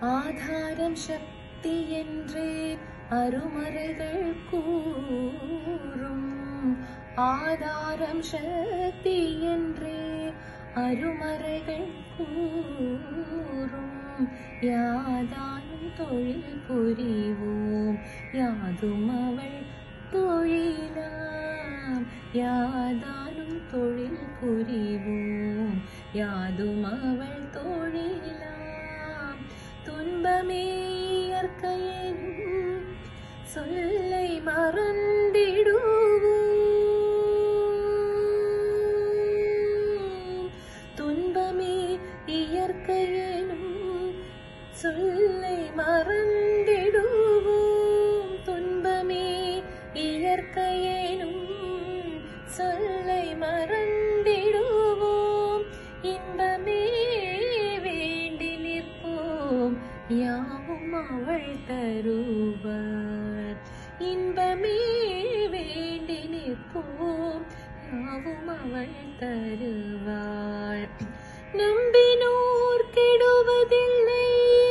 ஆதாரம் சக்தி என்றே அருமறைகள் கூறும் ஆதாரம் சக்தி என்றே அருமறைகள் கூறும் யாதானும் தொழில் புரிவோம் யாதும் அவள் தொழிலாம் யாதானும் தொழில் புரிவோம் யாதும் அவள் தொழிலாம் துன்பமே இயற்கையின் சொல்லை மறந்திடுவோம் துன்பமே இயற்கையினும் சொல்லை மறந்திடுவோம் துன்பமே இயற்கையேனும் சொல்லை மறந்திடுவோம் இன்பமே வேண்டி நிற்போம் யாவும் அவள் தருவார் இன்பமே வேண்டி நிற்போம் யாவும் அவள் தருவாள் நம்பினோர் கெடுவதில்லை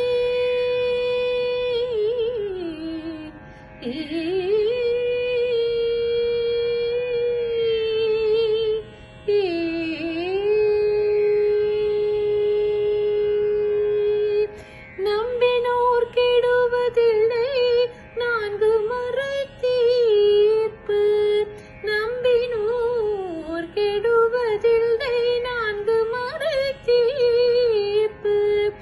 நம்பினோர் கெடுவதில்லை நான்கு மறை தீர்ப்பு நம்பினோர் கெடுவதில்லை நான்கு மறை தீர்ப்பு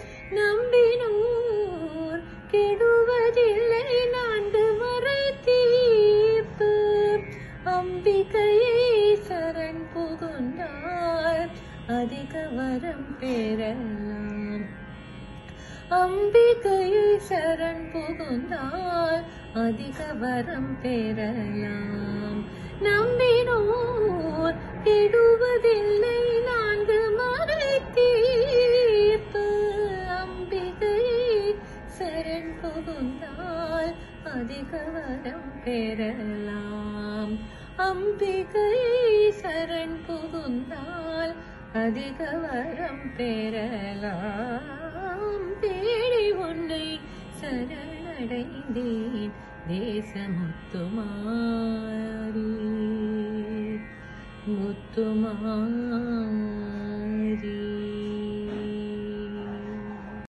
நம்பினோர் கெடுவதில்லை நான்கு மறை தீர்ப்பு அம்பிகையை சரண் புகுந்தார் அதிக வரம் பெறலாம் அம்பிகையை சரண் புகுந்தால் அதிக வரம் பெறலாம் நம்பினோர் கெடுவதில்லை நான்கு மறை தீர்ப்பு அம்பிகையை சரண் புகுந்தால் அதிக வரம் பெறலாம் அம்பிகையை சரண் புகுந்தால் அதிக வரம் பெறலாம் தேடி உன்னை சரணடைந்தேன் தேசமுத்துமாரி முத்துமாரி